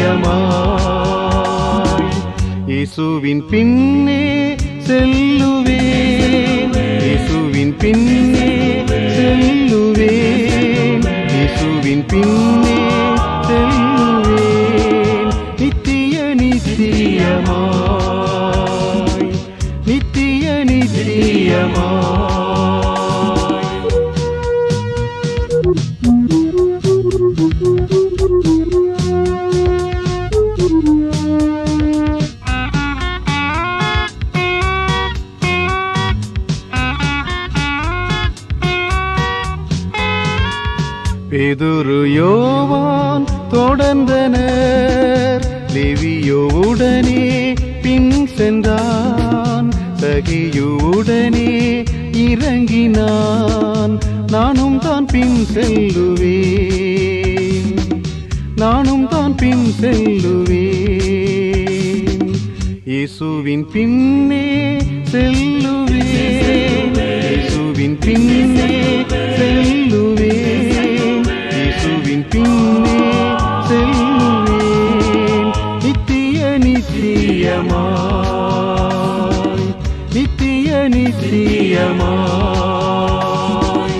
நித்தியமாய் இயேசுவின் பின்னே செல்லுவேன் இயேசுவின் பின்னே செல்லுவேன் இயேசுவின் பின்னே செல்லுவேன் நித்திய நித்தியமாய் நித்திய நித்தியமாய் பேதுரு யோவான் தொடர்ந்தனர் லேவியோவுடனே பின் சென்றான் சகியுடனே இறங்கினான் நானும் தான் பின் செல்லுவேன் நானும் தான் பின் செல்லுவேன் இயேசுவின் பின்னே செல்லுவேன் இயேசுவின் பின்னே செல்லுவேன் இயேசுவின் பின்னே செல்லுவேன் நித்திய நித்தியமாய் நித்திய நித்தியமாய்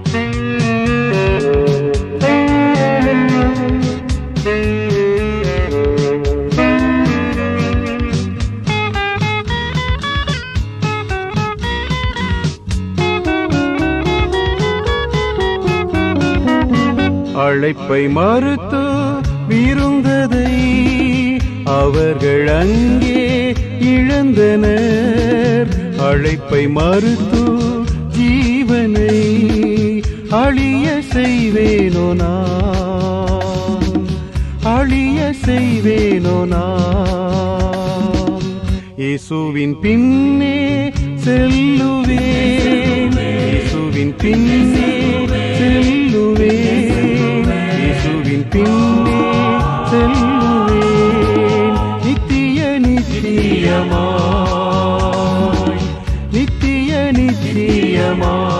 அழைப்பை மறுத்து விருந்ததை அவர்கள் அங்கே இழந்தனர் அழைப்பை மறுத்து ஜீவனை அழிய செய்வேனோ நான் அழிய செய்வேனோ நான் இயேசுவின் பின்னே செல்லுவேன் இயேசுவின் பின்னே செல்லுவேன் இயேசுவின் பின்னே செல்லுவேன் நித்திய நித்தியமாய் நித்திய நித்தியமாய்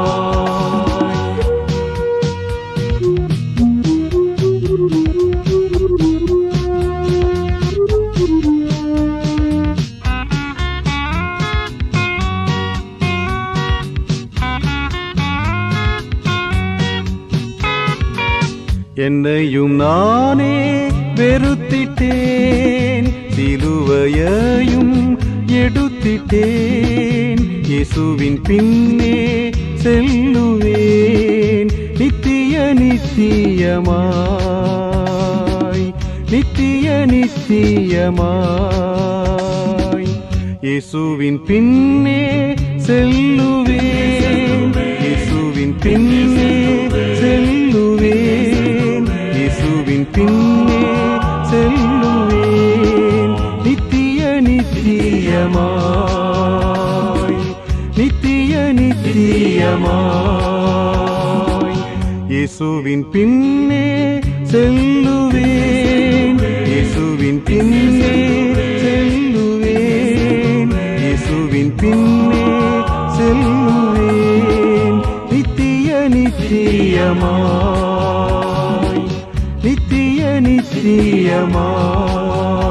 என்னையும் நானே வெறுத்திட்டேன் சிலுவையையும் எடுத்திட்டேன் இயேசுவின் பின்னே செல்லுவேன் நித்திய நித்தியமாய் நித்திய நித்தியமாய் இயேசுவின் பின்னே செல்லுவேன் இயேசுவின் பின்னே செல்லுவேன் இயேசுவின் பின்னே செல்லுவேன் நித்திய நித்தியமாய் நித்திய நித்தியமாய் இயேசுவின் பின்னே செல்லுவேன் இயேசுவின் பின்னே செல்லுவேன் இயேசுவின் பின்னே செல்லுவேன் நித்திய நித்தியமாய் நித்திய நித்தியமாய்